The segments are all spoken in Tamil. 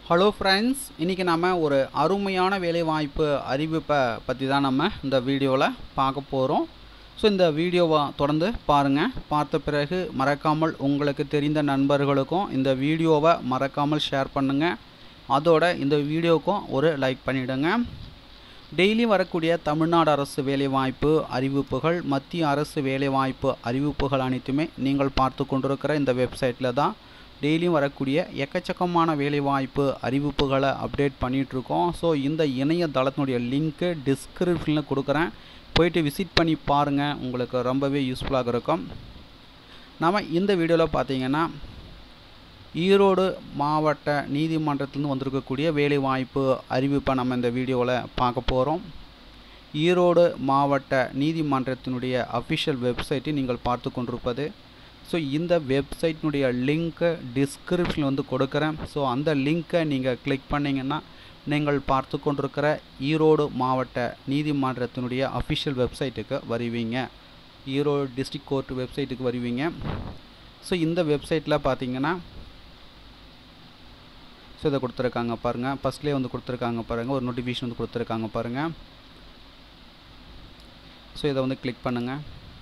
ஹலோ ஃப்ரெண்ட்ஸ் இன்றைக்கி நம்ம ஒரு அருமையான வேலைவாய்ப்பு அறிவிப்பை பற்றி தான் நம்ம இந்த வீடியோவில் பார்க்க போகிறோம் ஸோ இந்த வீடியோவை தொடர்ந்து பாருங்கள் பார்த்த பிறகு மறக்காமல் உங்களுக்கு தெரிந்த நண்பர்களுக்கும் இந்த வீடியோவை மறக்காமல் ஷேர் பண்ணுங்கள் அதோட இந்த வீடியோவுக்கும் ஒரு லைக் பண்ணிவிடுங்க டெய்லி வரக்கூடிய தமிழ்நாடு அரசு வேலைவாய்ப்பு அறிவிப்புகள் மத்திய அரசு வேலைவாய்ப்பு அறிவிப்புகள் அனைத்துமே நீங்கள் பார்த்து கொண்டிருக்கிற இந்த வெப்சைட்டில் தான் டெய்லியும் வரக்கூடிய எக்கச்சக்கமான வேலைவாய்ப்பு அறிவிப்புகளை அப்டேட் பண்ணிகிட்ருக்கோம் ஸோ இந்த இணையதளத்தினுடைய லிங்க்கு டிஸ்கிரிப்ஷனில் கொடுக்குறேன் போயிட்டு விசிட் பண்ணி பாருங்கள் உங்களுக்கு ரொம்பவே யூஸ்ஃபுல்லாக இருக்கும் நம்ம இந்த வீடியோவில் பார்த்தீங்கன்னா ஈரோடு மாவட்ட நீதிமன்றத்திலிருந்து வந்திருக்கக்கூடிய வேலைவாய்ப்பு அறிவிப்பை நம்ம இந்த வீடியோவில் பார்க்க போகிறோம் ஈரோடு மாவட்ட நீதிமன்றத்தினுடைய அஃபிஷியல் வெப்சைட்டை நீங்கள் பார்த்து கொண்டிருப்பது ஸோ இந்த வெப்சைட்டினுடைய லிங்க்கை டிஸ்கிரிப்ஷனில் வந்து கொடுக்குறேன் ஸோ அந்த லிங்க்கை நீங்கள் கிளிக் பண்ணிங்கன்னா நீங்கள் பார்த்து கொண்டிருக்கிற ஈரோடு மாவட்ட நீதிமன்றத்தினுடைய அஃபிஷியல் வெப்சைட்டுக்கு வருவீங்க ஈரோடு டிஸ்ட்ரிக்ட் கோர்ட் வெப்சைட்டுக்கு வருவீங்க ஸோ இந்த வெப்சைட்டில் பார்த்தீங்கன்னா ஸோ இதை கொடுத்துருக்காங்க பாருங்கள் ஃபஸ்ட்லேயே வந்து கொடுத்துருக்காங்க பாருங்கள் ஒரு நோட்டிஃபிகேஷன் வந்து கொடுத்துருக்காங்க பாருங்கள் ஸோ இதை வந்து கிளிக் பண்ணுங்கள்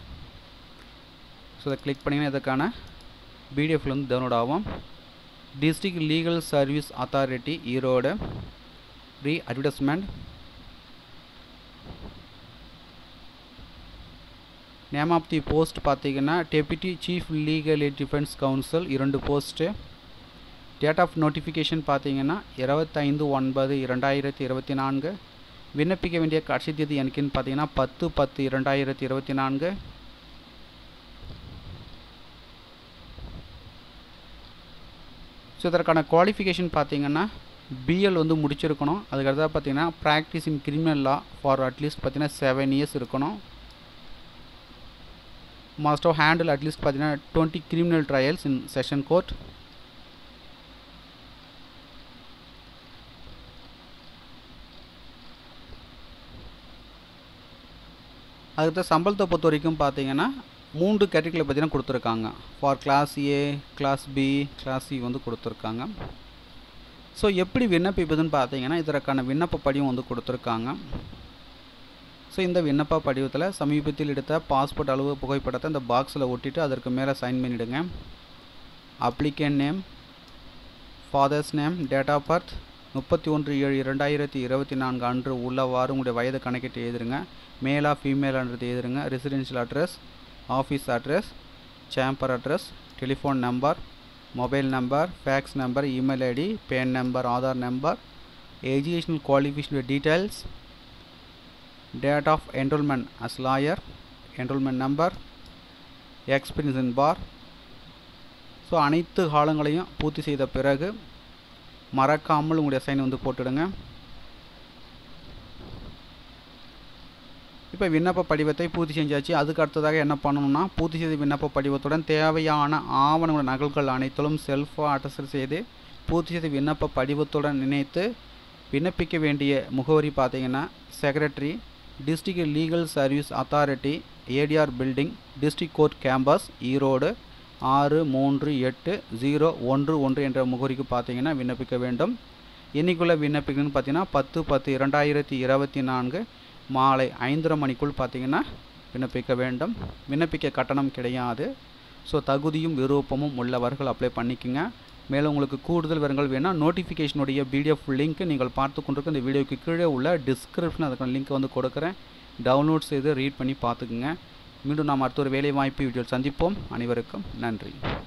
ஸோ இதை கிளிக் பண்ணிங்கன்னா இதுக்கான பிடிஎஃப்ல வந்து டவுன்லோட் ஆகும் district legal service authority Erode re advertisement name of the post பார்த்தீங்கன்னா deputy chief legal defence counsel இரண்டு போஸ்ட்டு டேட் ஆஃப் நோட்டிஃபிகேஷன் பார்த்தீங்கன்னா இருபத்தைந்து ஒன்பது இரண்டாயிரத்தி இருபத்தி நான்கு விண்ணப்பிக்க வேண்டிய கடைசி தேதி எனக்குன்னு பார்த்தீங்கன்னா பத்து பத்து இரண்டாயிரத்தி இருபத்தி நான்கு ஸோ இதற்கான குவாலிஃபிகேஷன் பார்த்தீங்கன்னா பிஎல் வந்து முடிச்சிருக்கணும் அதுக்கடுத்தா பார்த்தீங்கன்னா practice in criminal law for at least பார்த்தீங்கன்னா செவன் இயர்ஸ் இருக்கணும் மஸ்ட் ஆஃப் ஹேண்டில் அட்லீஸ்ட் பார்த்தீங்கன்னா twenty criminal trials in session court அதுக்கு சம்பளத்தை பொறுத்த வரைக்கும் பார்த்தீங்கன்னா மூன்று கேட்டகரியில் பார்த்தீங்கன்னா கொடுத்துருக்காங்க for class A class B class C வந்து கொடுத்துருக்காங்க ஸோ எப்படி விண்ணப்பிப்பதுன்னு பார்த்தீங்கன்னா இதற்கான விண்ணப்ப படிவம் வந்து கொடுத்துருக்காங்க ஸோ இந்த விண்ணப்ப படிவத்தில் சமீபத்தில் எடுத்த பாஸ்போர்ட் அளவு புகைப்படத்தை இந்த பாக்ஸில் ஒட்டிட்டு அதற்கு மேலே சைன் பண்ணிவிடுங்க applicant name father's name date of birth முப்பத்தி ஒன்று ஏழு இரண்டாயிரத்தி இருபத்தி நான்கு அன்று உள்ளவாறு உங்களுடைய வயது கணக்கிட்டு எழுதுருங்க மேலா ஃபீமேலான்றது எழுதுருங்க residential address office address chamber address telephone number mobile number fax number email ID PAN number Aadhaar number educational qualification details date of enrolment as lawyer enrolment number experience in bar so அனைத்து காலங்களையும் பூர்த்தி செய்த பிறகு மறக்காமல் உங்களுடைய சைன் வந்து போட்டுடுங்க இப்போ விண்ணப்ப படிவத்தை பூர்த்தி செஞ்சாச்சு அதுக்கு அடுத்ததாக என்ன பண்ணணும்னா பூர்த்தி செய்த விண்ணப்ப படிவத்துடன் தேவையான ஆவணங்கள நகல்கள் அனைத்திலும் செல்ஃபாக அட்டஸ்ட் செய்து பூர்த்தி செய்த விண்ணப்ப படிவத்துடன் இணைத்து விண்ணப்பிக்க வேண்டிய முகவரி பார்த்தீங்கன்னா secretary district legal service authority ADR building district court campus Erode ஆறு மூன்று எட்டு ஜீரோ ஒன்று ஒன்று என்ற முகவரிக்கு பார்த்தீங்கன்னா விண்ணப்பிக்க வேண்டும் இன்னைக்குள்ளே விண்ணப்பிக்கணும்னு பார்த்தீங்கன்னா பத்து பத்து இரண்டாயிரத்தி இருபத்தி நான்கு மாலை ஐந்தரை மணிக்குள் பார்த்தீங்கன்னா விண்ணப்பிக்க வேண்டும் விண்ணப்பிக்க கட்டணம் கிடையாது ஸோ தகுதியும் விருப்பமும் உள்ளவர்கள் அப்ளை பண்ணிக்கோங்க மேலும் உங்களுக்கு கூடுதல் விவரங்கள் வேணால் நோட்டிஃபிகேஷனுடைய பிடிஎஃப் லிங்க் நீங்கள் பார்த்து கொண்டிருக்க இந்த வீடியோக்கு கீழே உள்ள டிஸ்கிரிப்ஷன் அதுக்கான லிங்க் வந்து கொடுக்குறேன் டவுன்லோட் செய்து ரீட் பண்ணி பார்த்துக்குங்க மீண்டும் நாம் அடுத்த ஒரு வேலைவாய்ப்பு வீடியோ சந்திப்போம் அனைவருக்கும் நன்றி